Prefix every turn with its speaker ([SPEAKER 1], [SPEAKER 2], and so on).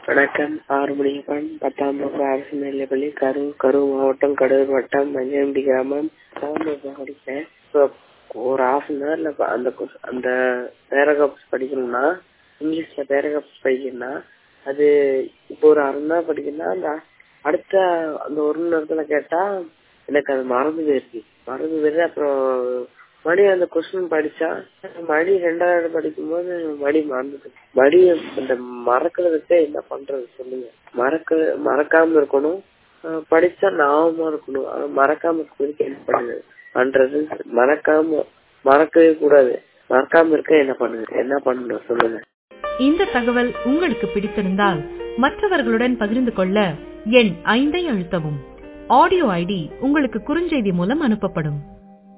[SPEAKER 1] வணக்கம் ஆறு மணியப்பன் பத்தாம் வகுப்பு அரசு மேல்நிலைப்பள்ளி கரூர் கரூர் மாவட்டம் கடலூர் வட்டம் மஞ்சம்பி கிராமம் பத்தாம் வகுப்பு படிக்கிறேன் இப்போ ஒரு ஹாஃப் அன் ஹவர்ல அந்த ques- அந்த பேராகிராஃப்ஸ் படிக்கணும்னா இங்கிலீஷ்ல பேராகிராஃப்ஸ் படிக்கணும்னா அது இப்போ ஒரு அரை மணி நேரம் படிக்கணும்னா அந்த அடுத்த அந்த ஒரு மணி நேரத்துல கேட்டா எனக்கு அது மறந்து போயிருச்சு மறந்து போயிடுது அப்புறம் மணி அந்த கொஸ்டின் படிச்சா மணி ரெண்டாவது படிக்கும்போது மணி மறந்துட்டு மணி அந்த மறக்கிறதுக்கு என்ன பண்றது சொல்லுங்க மறக்க மறக்காம இருக்கணும் அஹ் படிச்சா ஞாபகமா இருக்கணும் ஆனா மறக்காம இருக்கிறதுக்கு என்ன பண்ணுது பண்றது மறக்காம மறக்கவே கூடாது மறக்காம இருக்க என்ன பண்ணுங்க என்ன பண்ணணும் சொல்லுங்க
[SPEAKER 2] இந்த தகவல் உங்களுக்கு பிடித்திருந்தால் மற்றவர்களுடன் பகிர்ந்து கொள்ள எண் ஐந்தை அழுத்தவும் ஆடியோ ஐடி உங்களுக்கு குறுஞ்செய்தி மூலம் அனுப்பப்படும்